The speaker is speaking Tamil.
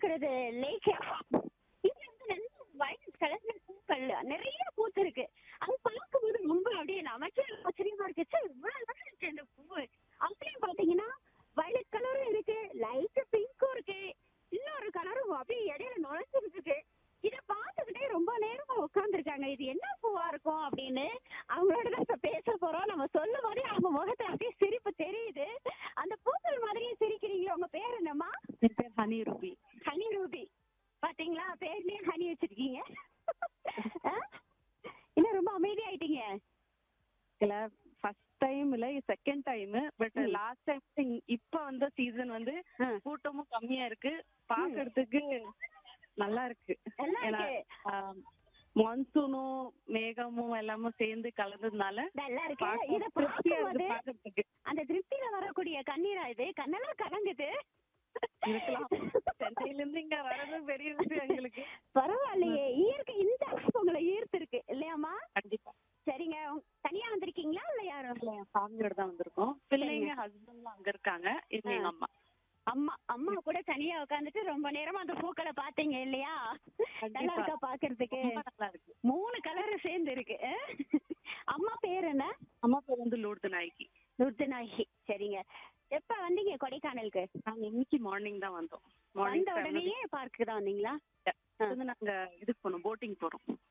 இருக்கிறது லேக் இங்க வந்து நல்ல வயலட் கலர்ல பூக்கள் நிறைய பூத்து இருக்கு அது பார்க்கும்போது ரொம்ப அப்படியே நமக்கே ஆச்சரியமா இருக்கு ச்சே, இவ்வளவு அழகா இருக்கு இந்த பூவு அப்படியே பாத்தீங்கன்னா வயலட் கலரும் இருக்கு லைட் பிங்க்கும் இருக்கு இன்னொரு கலரும் அப்படியே இடையில நுழைஞ்சிட்டு இருக்கு இத பார்த்துக்கிட்டே ரொம்ப நேரமா உட்கார்ந்துருக்காங்க இது என்ன பூவா இருக்கும் அப்படின்னு அவங்களோட தான் இப்ப பேச போறோம் நம்ம சொல்லும் போதே அவங்க முகத்துல அப்படியே சிரிப்பு தெரியுது அந்த பூக்கள் மாதிரியே சிரிக்கிறீங்க உங்க பேர் என்னம்மா என் பேர் ஹனி ரூபி ஹனி ரூபி பாத்தீங்களா பேர்லயே ஹனி வச்சிருக்கீங்க ஆ? என்ன ரொம்ப அமைதியாயிட்டீங்க இல்ல ஃபர்ஸ்ட் டைம் இல்ல second time but hmm. Last time இப்ப வந்த சீசன் வந்து ஆ. கூட்டமும் கம்மியா இருக்கு பாக்குறதுக்கு நல்லா இருக்கு நல்லா ஏன்னா இருக்கு. மான்சூனும் மேகமும் எல்லாமே சேர்ந்து கலந்ததுனால நல்லா இருக்கு பார்க்க இத திருப்தியா பார்க்கும்போது இருக்கு பாக்குறதுக்கு அந்த திருப்தியில வரக்கூடிய கண்ணீரா இது கண்ணெல்லாம் கலங்குது இருக்கலாம் சென்னையில இருந்து இங்க வர்றது பெரிய விஷயம் எங்களுக்கு பரவாயில்லையே இயற்கை இந்த அளவுக்கு உங்களை ஈர்த்து இருக்கு இல்லையாம்மா கண்டிப்பா சரிங்க உங்க- தனியா வந்திருக்கீங்களா இல்ல யாரும் இல்ல, என் ஃபேமிலியோட தான் வந்திருக்கோம் பிள்ளைங்க ஹஸ்பண்ட்லாம் அங்க இருக்காங்க இது எங்க அம்மா அம்மா அம்மா கூட தனியா உட்காந்துட்டு ரொம்ப நேரமா அந்த பூக்களை பாத்தீங்க இல்லையா நல்லா கண்டிப்பா. இருக்கா பாக்குறதுக்கு ரொம்ப நல்லா இருக்கு மூணு கலர் சேர்ந்து இருக்கு அஹ்? அம்மா பேர் என்ன அம்மா பேர் வந்து லூர்து நாய்க்கு ருத்துநாயகி சரிங்க எப்ப வந்தீங்க கொடைக்கானலுக்கு நாங்க இன்னைக்கு மார்னிங் தான் வந்தோம் வந்த மார்னிங் உடனேயே பார்க்கு தான் வந்தீங்களா வந்து நாங்க இதுக்கு போனோம் போட்டிங் போறோம்